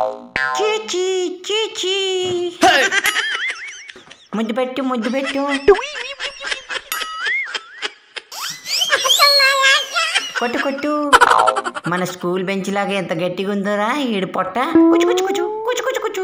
చీచీ చీచీ ముద్దు పెట్టు ముద్దు పెట్టు కొట్టు కొట్టు మన స్కూల్ బెంచ్ లాగా ఎంత గట్టిగా ఉందోరా ఈడు పొట్ట కుచు కుచు కుచు కుచు కుచు కుచు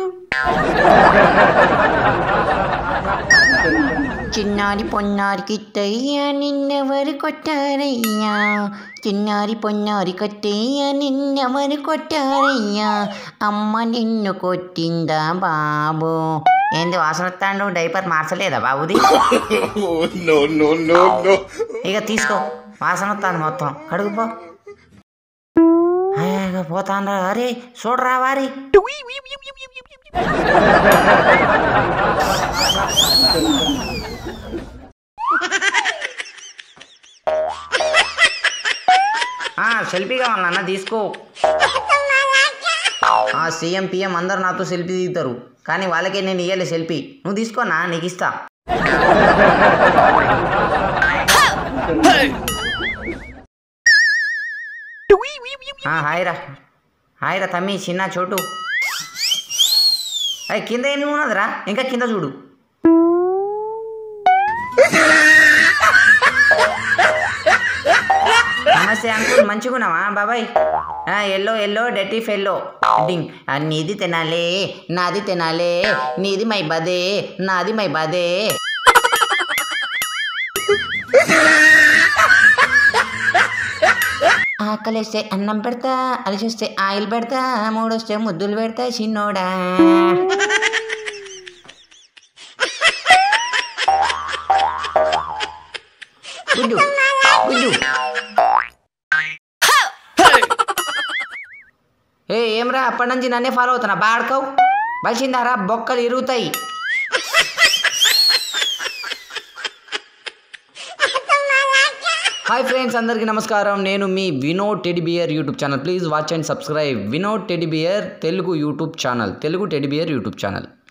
చిన్నారి పొన్నారి కిట్టయ్య నిన్నెవరు కొట్టారయ్యా చిన్నారి పొన్నారి కట్టయ్య నిన్నెవరు కొట్టారయ్యా అమ్మ నిన్ను కొట్టిందా బాబు ఏంది వాసన వస్తాడు డైపర్ మార్చలేదా బాబుది Oh, no, no, no, no. ఇక తీసుకో వాసన వస్తాను మొత్తం కడుగుపో పోతాను అరే చూడరా వారి ఆ, సెల్ఫీ కావాలి అన్న తీసుకో ఆ సీఎం పిఎం అందరు నాతో సెల్ఫీ దిగుతారు కానీ వాళ్ళకే నేను ఇయ్యలే సెల్ఫీ నువ్వు తీసుకోనా నీకు ఇస్తా ఆ, హాయ్ రా హాయ్ రా తమ్మి చిన్న చోటు అయ్యి కింద ఏమి ఉన్నదిరా ఇంకా కింద చూడు నమస్తే అంకుల్ మంచిగున్నావా బాబాయ్ ఆ, ఎల్లో ఎల్లో డెటీ ఫెల్లో డింగ్ ఆ, నీది తినాలే నాది తినాలే నీది మై బదే నాది మై బదే ఆకలిస్తే అన్నం పెడతా అలిసిస్తే ఆయిల్ పెడతా మూడొస్తే ముద్దులు పెడతా చిన్నోడా గుడ్డు గుడ్డు ఏ ఏమ్రా అప్పటి నుంచి నన్నే ఫాలో అవుతున్నా బాడకవు బలిసిందారా బొక్కలు ఇరుగుతాయి హాయ్ ఫ్రెండ్స్ అందరికీ నమస్కారం నేను మీ Vinod teddy bear YouTube channel please watch and subscribe Vinod teddy bear Telugu YouTube channel Telugu teddy bear YouTube channel